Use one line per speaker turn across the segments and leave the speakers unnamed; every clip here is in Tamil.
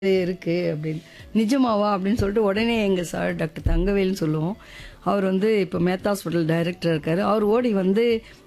இருக்கு அப்படின்னு நிஜமாவா அப்படின்னு சொல்லிட்டு உடனே எங்கள் சார் டாக்டர் தங்கவேல்னு சொல்லுவோம் அவர் வந்து இப்போ மேத் ஹாஸ்பிட்டல் டைரக்டர் இருக்கார் அவர் ஓடி வந்து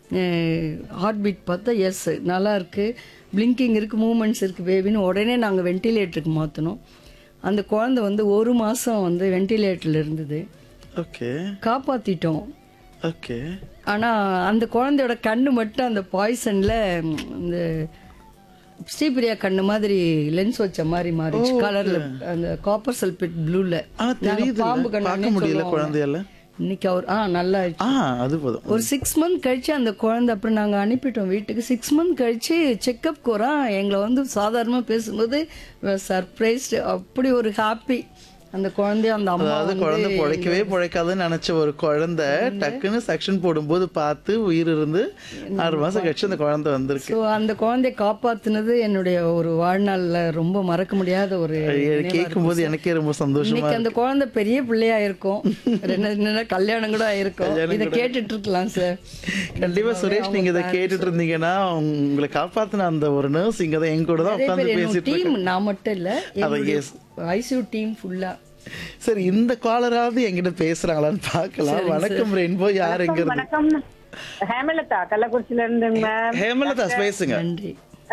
ஹார்ட் பீட் பார்த்தா எஸ் நல்லா இருக்கு பிளிங்கிங் இருக்குது மூமெண்ட்ஸ் இருக்குது பேபின்னு உடனே நாங்கள் வென்டிலேட்டருக்கு மாற்றினோம் அந்த குழந்தை வந்து ஒரு மாதம் வந்து வென்டிலேட்டரில் இருந்தது
ஓகே
காப்பாற்றிட்டோம்
ஓகே
ஆனால் அந்த குழந்தையோட கண்ணு மட்டும் அந்த பாய்சனில் இந்த ஸ்ரீபிரியா கண்ணு மாதிரி லென்ஸ் வச்ச மாதிரி மாறிச்சு கலர்ல அந்த காப்பர் சல்பேட் ப்ளூல
ஆ தெரியுது
பாம்பு
பார்க்க
கண்ணு
முடியல குழந்தையால
இன்னைக்கு அவர் ஆ நல்லா ஆயிடுச்சு.
ஆ அது போதும்
ஒரு சிக்ஸ் மந்த் கழிச்சு அந்த குழந்தை அப்புறம் நாங்கள் அனுப்பிட்டோம் வீட்டுக்கு சிக்ஸ் மந்த் கழிச்சு செக்கப் போகிறோம் எங்களை வந்து சாதாரணமாக பேசும்போது சர்ப்ரைஸ்டு அப்படி ஒரு ஹாப்பி அந்த குழந்தைய அந்த அம்மா
அதாவது
வந்து
குழந்தை பிழைக்கவே பிழைக்காதுன்னு நினைச்ச ஒரு குழந்தை டக்குன்னு செக்ஷன் போடும்போது பார்த்து உயிர் இருந்து ஆறு மாசம் கழிச்சு அந்த குழந்தை வந்திருக்கு
ஸோ அந்த குழந்தைய காப்பாத்துனது என்னுடைய ஒரு வாழ்நாள்ல ரொம்ப மறக்க முடியாத ஒரு
கேட்கும் போது எனக்கே ரொம்ப சந்தோஷமா
இன்னைக்கு அந்த குழந்தை பெரிய பிள்ளையா இருக்கும் ரெண்டு என்ன கல்யாணம் கூட ஆயிருக்கும் இதை கேட்டுட்டு இருக்கலாம் சார்
கண்டிப்பா சுரேஷ் நீங்க இதை கேட்டுட்டு இருந்தீங்கன்னா உங்களை காப்பாத்தின அந்த ஒரு நர்ஸ் இங்க தான் எங்க கூட தான் உட்காந்து பேசிட்டு
டீம் நான் மட்டும் இல்ல
அதான் yes.
ஐசியூ டீம் ஃபுல்லா
சரி இந்த காலராவது என்கிட்ட பேசுறாங்களான்னு பார்க்கலாம் வணக்கம் ரெயின்போ யார் எங்க இருந்து
வணக்கம் ஹேமலதா கள்ளக்குறிச்சியில இருந்துங்க மேம்
ஹேமலதா பேசுங்க
நன்றி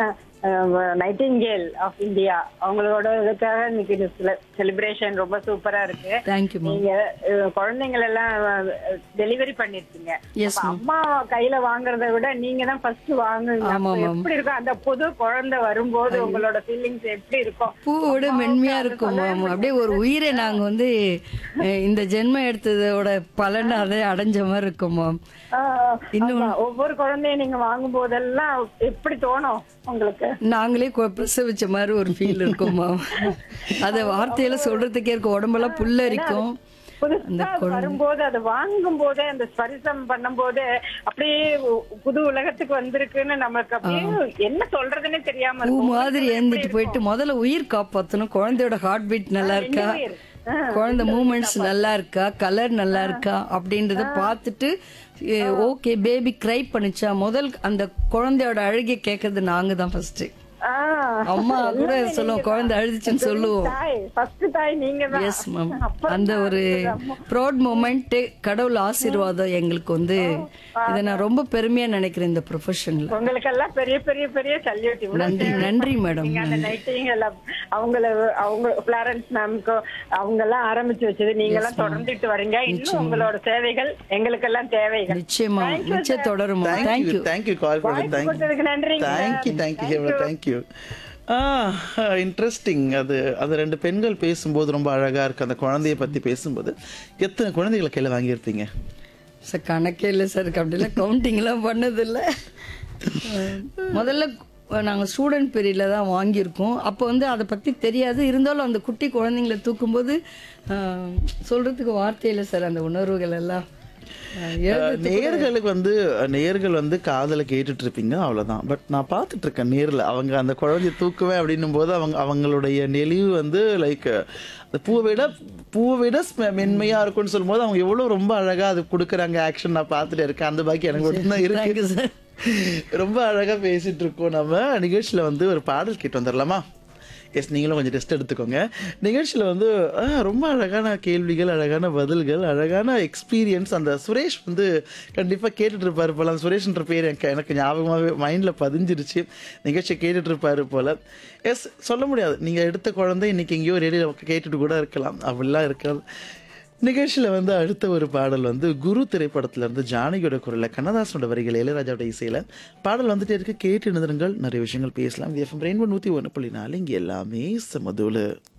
நைட்டிங்கேல் ஆஃப் இந்தியா அவங்களோட இதுக்காக இன்னைக்கு செலிப்ரேஷன் ரொம்ப சூப்பரா இருக்கு
தேங்க்யூ மேம்
நீங்க அஹ், குழந்தைங்களை எல்லாம் டெலிவரி பண்ணிருக்கீங்க
Yes,
அப்ப அம்மா கையில வாங்குறத விட நீங்க தான் ஃபர்ஸ்ட் வாங்குங்க
ஆமா,
அப்ப
ma'am.
எப்படி இருக்கும் அந்த புது குழந்தை வரும்போது உங்களோட ஃபீலிங்ஸ் எப்படி இருக்கும்
பூவோட மென்மையா இருக்கும் மேம் அப்படியே ஒரு உயிரை நாங்க வந்து அஹ், இந்த ஜென்மம் எடுத்ததோட பலன் அதை அடைஞ்ச மாதிரி இருக்கும் மேம்
ஆஹ், ஆமா, ஒவ்வொரு குழந்தையும் நீங்க வாங்கும் போதெல்லாம் எப்படி தோணும் உங்களுக்கு
நாங்களே கொ- பிரசவிச்ச மாதிரி ஒரு ஃபீல் இருக்கும் மேம் அதை வார்த்தையில சொல்றதுக்கே இருக்கும் உடம்பெல்லாம் புல்லரிக்கும்
புதுசா அது வரும்போது அதை வாங்கும் போதே அந்த ஸ்பரிசம் பண்ணும் போதே அப்படியே உ- புது உலகத்துக்கு வந்திருக்குன்னு நமக்கு அப்படியே என்ன சொல்றதுன்னே தெரியாம
பூ
இருக்கும்
மாதிரி ஏந்திட்டு போயிட்டு முதல்ல உயிர் காப்பாத்தணும் குழந்தையோட ஹார்ட் பீட் நல்லா இருக்கா
உயிர்.
குழந்தை மூமெண்ட்ஸ் நல்லா இருக்கா கலர் நல்லா இருக்கா அப்படின்றத பார்த்துட்டு ஓகே பேபி க்ரை பண்ணுச்சா முதல் அந்த குழந்தையோட அழுகை கேட்கறது நாங்க தான் ஃபர்ஸ்ட்
ஆஹ்
அம்மா கூட சொல்லுவோம் குழந்தை அழுதுச்சுன்னு சொல்லுவோம்
தாய் ஃபர்ஸ்ட் தாய் நீங்க தான்
எஸ் மேம் அந்த ஒரு ப்ரௌட் மூமெண்ட் கடவுள் ஆசீர்வாதம் எங்களுக்கு வந்து இதை நான் ரொம்ப பெருமையா நினைக்கிறேன் இந்த ப்ரொஃபஷன்ல
உங்களுக்கெல்லாம் பெரிய பெரிய பெரிய சல்யூட்
நன்றி நன்றி மேடம்
நீங்க அந்த நைட்டிங் அவங்கள அவங்க பிளாரன்ஸ் மேம்க்கு அவங்க எல்லாம் ஆரம்பிச்சு வச்சது நீங்க எல்லாம் தொடர்ந்துட்டு வரீங்க இன்னும் உங்களோட சேவைகள் எங்களுக்கெல்லாம் தேவைகள்
நிச்சயமா நிச்சயம் தொடரும்
தேங்க்யூ
தேங்க்யூ
தேங்க்யூ கால் பண்ணது தேங்க்யூ
கொடுத்ததுக்கு நன்றிங்க
thank you thank you Hemala thank you ah interesting அது அது ரெண்டு பெண்கள் பேசும்போது ரொம்ப அழகா இருக்கு அந்த குழந்தைய பத்தி பேசும்போது எத்தனை குழந்தைகளை கையில வாங்கியிருப்பீங்க
சார் கணக்கே இல்லை சார் அப்படிலாம் கவுண்டிங்லாம் பண்ணதில்லை முதல்ல நாங்கள் ஸ்டூடெண்ட் பீரியடில் தான் வாங்கியிருக்கோம் அப்போ வந்து அதை பற்றி தெரியாது இருந்தாலும் அந்த குட்டி குழந்தைங்கள தூக்கும்போது ஆஹ், சொல்றதுக்கு வார்த்தை இல்லை சார் அந்த உணர்வுகள் எல்லாம் ஆஹ், எழுத-
நேர்களுக்கு வந்து நேர்கள் வந்து காதல கேட்டுட்டு இருப்பீங்க அவ்வளவுதான் பட் நான் பார்த்துட்டு இருக்கேன் நேர்ல அவங்க அந்த குழந்தைய தூக்குவேன் அப்படின்னும் போது அவங்க அவங்களுடைய நெளிவு வந்து லைக் அந்த பூவை விட பூவை விட ஸ்மெ- மென்மையா இருக்கும்னு சொல்லும்போது அவங்க எவ்வளவு ரொம்ப அழகா அது கொடுக்குறாங்க ஆக்ஷன் நான் பார்த்துட்டு இருக்கேன் அந்த பாக்கி எனக்கு மட்டும்தான்
Thank
இருக்கு
you, sir.
ரொம்ப அழகா பேசிட்டு இருக்கோம் நம்ம நிகழ்ச்சியில வந்து ஒரு பாடல் கேட்டு வந்துடலாமா எஸ் நீங்களும் கொஞ்சம் ரெஸ்ட் எடுத்துக்கோங்க நிகழ்ச்சியில் வந்து ஆ, ரொம்ப அழகான கேள்விகள் அழகான பதில்கள் அழகான எக்ஸ்பீரியன்ஸ் அந்த சுரேஷ் வந்து கண்டிப்பாக கேட்டுட்டு இருப்பாரு போல அந்த சுரேஷ்ன்ற பேர் எனக்கு எனக்கு ஞாபகமாகவே மைண்டில் பதிஞ்சிருச்சு நிகழ்ச்சியை கேட்டுட்டு இருப்பாரு போல எஸ் சொல்ல முடியாது நீங்கள் எடுத்த குழந்தை இன்னைக்கு எங்கேயோ ரேடியோ கேட்டுட்டு கூட இருக்கலாம் அப்படிலாம் இருக்காது நிகழ்ச்சியில் வந்து அடுத்த ஒரு பாடல் வந்து குரு திரைப்படத்துல இருந்து ஜானகியோட குரலில் கண்ணதாசனோட வரிகள் இளையராஜாவோட இசையில் பாடல் வந்துட்டே இருக்கு கேட்டு நிறுங்கள் நிறைய விஷயங்கள் பேசலாம் எஃப்எம் ரெயின்போ நூற்றி ஒன்று புள்ளி நாலு இங்கே எல்லாமே சமதூளு